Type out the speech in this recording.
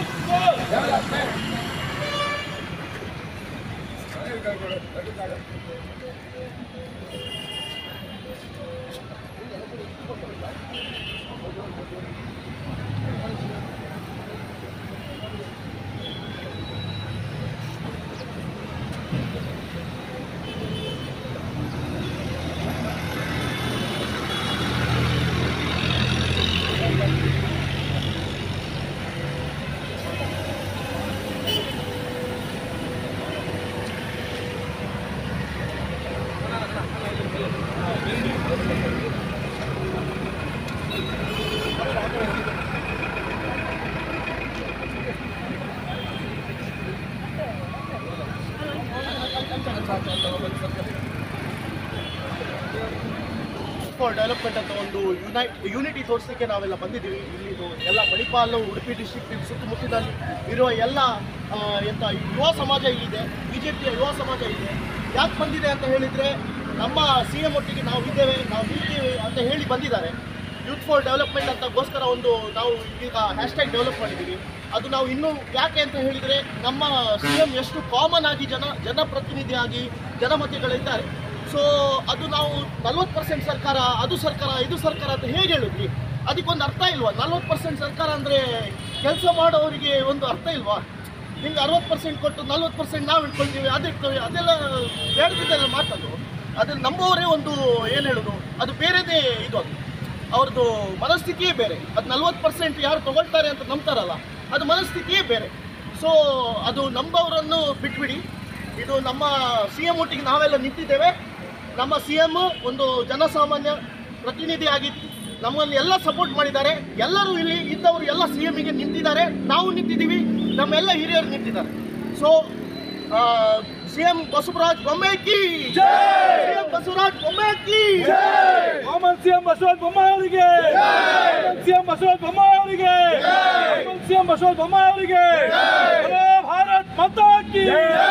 for development ಅಂತ ಒಂದು unite unity ತೋರಿಸಲಿಕ್ಕೆ ನಾವೆಲ್ಲ ಬಂದಿದ್ದೀವಿ ಇಲ್ಲಿದು ಎಲ್ಲ ಮಣಿಪಾಲ್ ಉಡುಪಿ ಡಿಸ್ಟ್ರಿಕ್ಟ್ ಸುತ್ತಮುತ್ತಲಲ್ಲಿ ಇರುವ ಎಲ್ಲ ಆ, ಎಂತ ಯುವ ಸಮಾಜ ಇಲ್ಲಿದೆ ಬಿ ಜೆ ಪಿಯ ಯುವ ಸಮಾಜ ಇದೆ ಯಾಕೆ ಬಂದಿದೆ ಅಂತ ಹೇಳಿದರೆ ನಮ್ಮ ಸಿ ಎಂ ಒಟ್ಟಿಗೆ ನಾವು ಇದ್ದೇವೆ ನಾವು ನಿಲ್ತೀವಿ ಅಂತ ಹೇಳಿ ಬಂದಿದ್ದಾರೆ ಯೂತ್ ಫಾರ್ ಡೆವಲಪ್ಮೆಂಟ್ ಅಂತಗೋಸ್ಕರ ಒಂದು ನಾವು ಈಗ ಹ್ಯಾಶ್ಟ್ಯಾಗ್ ಡೆವಲಪ್ ಮಾಡಿದ್ದೀವಿ ಅದು ನಾವು ಇನ್ನೂ ಯಾಕೆ ಅಂತ ಹೇಳಿದರೆ ನಮ್ಮ ಸಿ ಎಂ ಎಷ್ಟು ಕಾಮನ್ ಆಗಿ ಜನ ಜನಪ್ರತಿನಿಧಿಯಾಗಿ ಜನಮತಿಗಳಿದ್ದಾರೆ ಸೊ ಅದು ನಾವು ನಲ್ವತ್ತು ಪರ್ಸೆಂಟ್ ಸರ್ಕಾರ ಅದು ಸರ್ಕಾರ ಇದು ಸರ್ಕಾರ ಅಂತ ಹೇಗೆ ಹೇಳಿದ್ವಿ ಅದಕ್ಕೊಂದು ಅರ್ಥ ಇಲ್ವಾ ನಲ್ವತ್ತು ಪರ್ಸೆಂಟ್ ಸರ್ಕಾರ ಅಂದರೆ ಕೆಲಸ ಮಾಡೋರಿಗೆ ಒಂದು ಅರ್ಥ ಇಲ್ವಾ ನಿಮ್ಗೆ ಅರವತ್ತು ಪರ್ಸೆಂಟ್ ಕೊಟ್ಟು ನಲ್ವತ್ತು ಪರ್ಸೆಂಟ್ ನಾವು ಇಟ್ಕೊಳ್ತೀವಿ ಅದು ಇರ್ತೇವೆ ಅದೆಲ್ಲ ಬೇಡದಿದ್ದೆಲ್ಲ ಮಾತದು ಅದು ನಂಬುವವರೇ ಒಂದು ಏನು ಹೇಳೋದು ಅದು ಬೇರೆದೇ ಇದು ಅದು ಅವ್ರದ್ದು ಮನಸ್ಥಿತಿಯೇ ಬೇರೆ ಅದು ನಲ್ವತ್ತು ಪರ್ಸೆಂಟ್ ಯಾರು ತಗೊಳ್ತಾರೆ ಅಂತ ನಂಬ್ತಾರಲ್ಲ ಅದು ಮನಸ್ಥಿತಿಯೇ ಬೇರೆ ಸೊ ಅದು ನಂಬವರನ್ನು ಬಿಟ್ಬಿಡಿ ಇದು ನಮ್ಮ ಸಿ ಎಂ ಒಟ್ಟಿಗೆ ನಾವೆಲ್ಲ ನಿಂತಿದ್ದೇವೆ ನಮ್ಮ ಸಿ ಎಂ ಒಂದು ಜನಸಾಮಾನ್ಯ ಪ್ರತಿನಿಧಿಯಾಗಿ ನಮ್ಮಲ್ಲಿ ಎಲ್ಲ ಸಪೋರ್ಟ್ ಮಾಡಿದ್ದಾರೆ ಎಲ್ಲರೂ ಇಲ್ಲಿ ಇದ್ದವರು ಎಲ್ಲ ಸಿ ಎಮ್ಗೆ ನಿಂತಿದ್ದಾರೆ ನಾವು ನಿಂತಿದ್ದೀವಿ ನಮ್ಮೆಲ್ಲ ಹಿರಿಯರು ನಿಂತಿದ್ದಾರೆ ಸೊ ಸಿ ಎಂ ಬಸವರಾಜ್ ಬೊಮ್ಮೆಕಿ ಸಿ ಎಂ ಬಸವರಾಜ್ ಬೊಮ್ಮೆಕಿ ಕಾಮನ್ ಸಿಎಂ ಬಸವರಾಜ ಬೊಮ್ಮಾಯಿ ಅವರಿಗೆ ಸಿಎಂ ಬಸವರಾಜ ಬೊಮ್ಮಾಯಿ ಅವರಿಗೆ ಕಾಮನ್ ಸಿಎಂ ಬಸವರಾಜ ಬೊಮ್ಮಾಯಿ ಅವರಿಗೆ ಭಾರತ್ ಮಾತಾ ಕಿ